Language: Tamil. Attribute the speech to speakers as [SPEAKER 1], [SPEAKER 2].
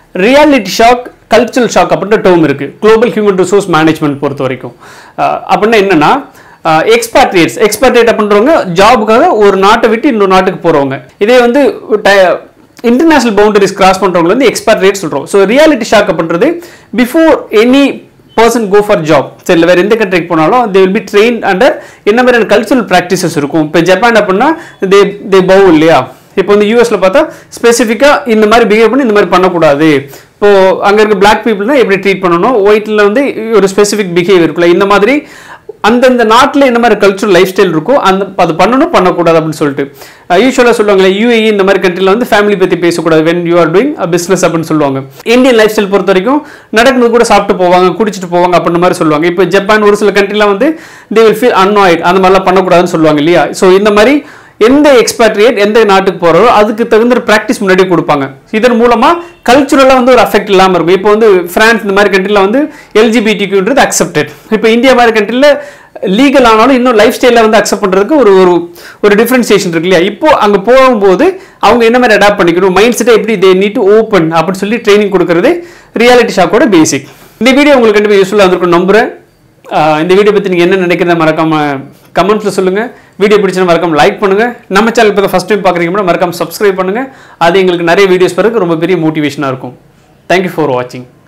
[SPEAKER 1] ரியாலிட்டி ஷாக் கல்ச்சுரல் ஷாக் அப்படின்ற டேர்ம் இருக்கு குளோபல் ஹியூமன் ரிசோர்ஸ் மேனேஜ்மெண்ட் பொறுத்த வரைக்கும் அஹ் அப்படின்னா என்னன்னா எக்ஸ்பாட்ரியேட்ஸ் எக்ஸ்பாட்ரியேட் அப்படின்றவங்க ஜாபுக்காக ஒரு நாட்டை விட்டு இன்னொரு நாட்டுக்கு போறவங்க இதே வந்து இன்டர்நேஷனல் பவுண்டரிஸ் கிராஸ் பண்றவங்க வந்து எக்ஸ்பாட்ரியேட் சொல்றோம் ஸோ ரியாலிட்டி ஷாக் அப்படின்றது before any person go for job சரி வேற எந்த கண்ட்ரிக்கு போனாலும் they will be train under என்ன மாதிரியான கல்ச்சுரல் ப்ராக்டிசஸ் இருக்கும் இப்போ ஜப்பான் அப்படின்னா தே தே பவு இல்லையா இப்போ வந்து யூஎஸ்ல பார்த்தா ஸ்பெசிஃபிக்காக இந்த மாதிரி பிஹேவ் பண்ணி இந்த மாதிரி பண்ணக்கூடாது இப்போ அங்கே இருக்க பிளாக் பீப்புள்னா எப்படி ட்ரீட் பண்ணணும் ஒயிட்ல வந்து ஒரு ஸ்பெசிஃபிக் பிஹேவியர் இருக்குல்ல இந்த மாதிரி அந்தந்த நாட்டில் இந்த மாதிரி கல்ச்சுரல் லைஃப் ஸ்டைல் இருக்கும் அந்த அது பண்ணணும் பண்ணக்கூடாது அப்படின்னு சொல்லிட்டு யூஸ்வலாக சொல்லுவாங்களே யூஏஇ இந்த மாதிரி கண்ட்ரியில் வந்து ஃபேமிலி பற்றி பேசக்கூடாது when you are doing business அப்படின்னு சொல்லுவாங்க இந்தியன் லைஃப் ஸ்டைல் பொறுத்த வரைக்கும் நடக்கும்போது கூட சாப்பிட்டு போவாங்க குடிச்சிட்டு போவாங்க அப்படின்ற மாதிரி சொல்லுவாங்க இப்போ ஜப்பான் ஒரு சில கண்ட்ரிலாம் வந்து தே வில் ஃபீல் அன்னாய்ட் அந்த மாதிரிலாம் பண்ணக்கூடாதுன்னு சொல்லுவாங்க இல்லையா ஸோ இந்த மாதிரி எந்த எக்ஸ்பேட்ரியேட் எந்த நாட்டுக்கு போகிறோ அதுக்கு தகுந்த ப்ராக்டிஸ் முன்னாடி கொடுப்பாங்க இதன் மூலமா கல்ச்சுரலாக வந்து ஒரு அஃபெக்ட் இல்லாமல் இருக்கும் இப்போ வந்து பிரான்ஸ் இந்த மாதிரி கண்ட்ரியில் வந்து எல்ஜிபிடிக்யூன்றது அக்செப்டட் இப்போ இந்தியா மாதிரி கண்ட்ரியில் லீகல் ஆனாலும் இன்னும் லைஃப் ஸ்டைலில் வந்து அக்செப்ட் பண்ணுறதுக்கு ஒரு ஒரு ஒரு டிஃப்ரென்சியேஷன் இருக்கு இல்லையா இப்போ அங்கே போகும்போது அவங்க என்ன மாதிரி அடாப்ட் பண்ணிக்கணும் மைண்ட் செட்டை எப்படி தே நீட் டு ஓப்பன் அப்படின்னு சொல்லி ட்ரைனிங் கொடுக்கறது ரியாலிட்டி ஷாக்கோட பேசிக் இந்த வீடியோ உங்களுக்கு கண்டிப்பாக யூஸ்ஃபுல்லாக இருந்திருக்கும் நம்புறேன் ஆஹ் இந்த வீடியோ பற்றி நீங்கள் என்ன நினைக்கிறத மறக்காம கமெண்ட்ஸில் சொல்லுங்கள் வீடியோ பிடிச்சா மறக்காம லைக் பண்ணுங்கள் நம்ம சேனல் இப்போ ஃபஸ்ட் டைம் பார்க்குறீங்கன்னா மறக்காம சப்ஸ்கிரைப் பண்ணுங்கள் அது எங்களுக்கு நிறைய வீடியோஸ் பிறகு ரொம்ப பெரிய மோட்டிவேஷனாக இருக்கும் தேங்க்யூ ஃபார் வாட்சிங்